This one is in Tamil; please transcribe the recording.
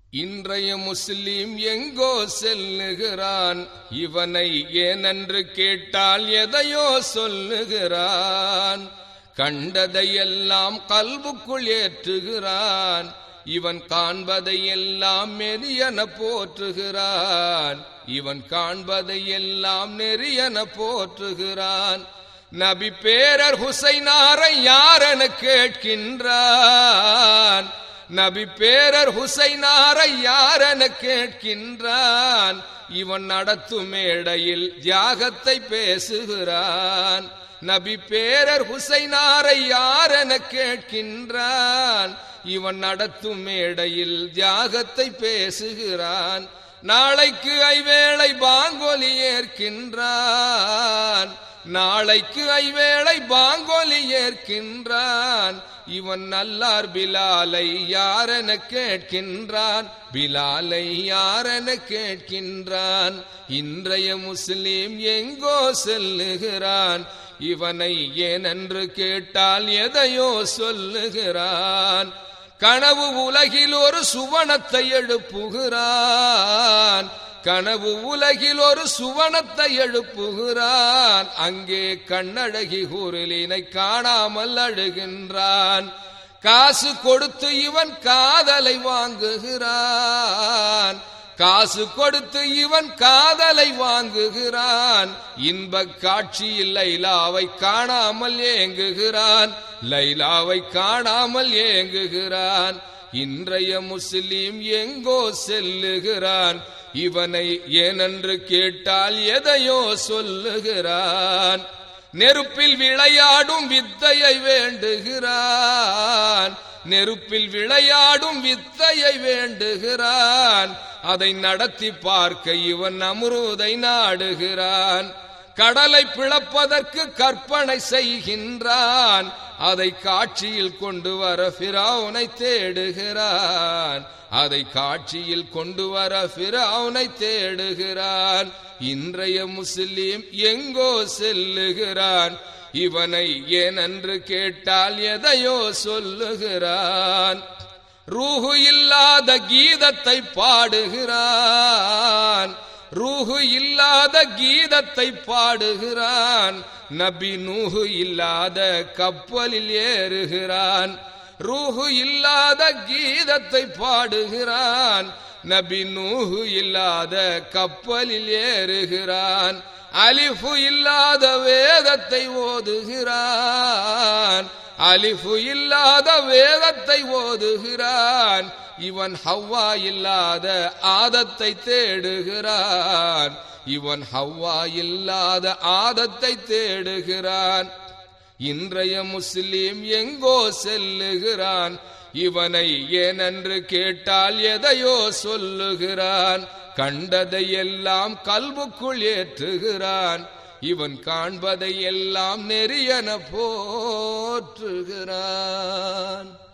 இன்றைய முஸ்லிம் எங்கோ செல்லுகிறான் இவனை ஏனென்று கேட்டால் எதையோ சொல்லுகிறான் கண்டதையெல்லாம் கல்புக்குள் ஏற்றுகிறான் இவன் காண்பதையெல்லாம் மெரியன போற்றுகிறான் இவன் காண்பதையெல்லாம் நெறியன போற்றுகிறான் நபி பேரர் ஹுசைனாரை யாரென கேட்கின்றான் நபி பேரர் ஹுசைனாரை யாரென கேட்கின்றான் இவன் நடத்தும் மேடையில் தியாகத்தை பேசுகிறான் நபி பேரர் ஹுசைனாரை யாரென கேட்கின்றான் இவன் நடத்தும் மேடையில் தியாகத்தை பேசுகிறான் நாளைக்கு ஐவேளை பாங்கொலி ஏற்கின்றான் நாளைக்கு ஐவேளை பாங்கொலி ஏற்கின்றான் இவன் நல்லார் பிலாலை யாரென கேட்கின்றான் பிலாலை யாரென கேட்கின்றான் இன்றைய முஸ்லிம் எங்கோ செல்லுகிறான் இவனை ஏனென்று கேட்டால் எதையோ சொல்லுகிறான் கனவு உலகில் ஒரு சுவனத்தை எழுப்புகிறான் கனவு உலகில் ஒரு சுவனத்தை எழுப்புகிறான் அங்கே கண்ணழகி கூறலினை காணாமல் அழுகின்றான் காசு கொடுத்து இவன் காதலை வாங்குகிறான் காசு கொடுத்து இவன் காதலை வாங்குகிறான் இன்ப காட்சியில் லைலாவை காணாமல் ஏங்குகிறான் லைலாவை காணாமல் ஏங்குகிறான் இன்றைய முஸ்லிம் எங்கோ செல்லுகிறான் இவனை ஏனென்று கேட்டால் எதையோ சொல்லுகிறான் நெருப்பில் விளையாடும் வித்தையை வேண்டுகிறான் நெருப்பில் விளையாடும் வித்தையை வேண்டுகிறான் அதை நடத்தி பார்க்க இவன் அமுருதை நாடுகிறான் கடலை பிளப்பதற்கு கற்பனை செய்கின்றான் அதை காட்சியில் கொண்டு வர பிராவுனை தேடுகிறான் அதை காட்சியில் கொண்டு வர பிராவுனை தேடுகிறான் இன்றைய முஸ்லிம் எங்கோ செல்லுகிறான் இவனை ஏனென்று கேட்டால் எதையோ சொல்லுகிறான் ரூஹு இல்லாத கீதத்தை பாடுகிறான் ரூஹு இல்லாத கீதத்தை பாடுகிறான் நபி நூஹு இல்லாத கப்பலில் ஏறுகிறான் ரூஹு இல்லாத கீதத்தை பாடுகிறான் நபி நூஹு இல்லாத கப்பலில் ஏறுகிறான் அலிஃபு இல்லாத வேதத்தை ஓதுகிறான் அலிஃபு இல்லாத வேதத்தை ஓதுகிறான் இவன் ஹவ்வா இல்லாத ஆதத்தை தேடுகிறான் இவன் ஹவ்வா இல்லாத ஆதத்தை தேடுகிறான் இன்றைய முஸ்லிம் எங்கோ செல்லுகிறான் இவனை ஏனென்று கேட்டால் எதையோ சொல்லுகிறான் கண்டதையெல்லாம் கல்புக்குள் ஏற்றுகிறான் இவன் காண்பதை எல்லாம் நெறியன போற்றுகிறான்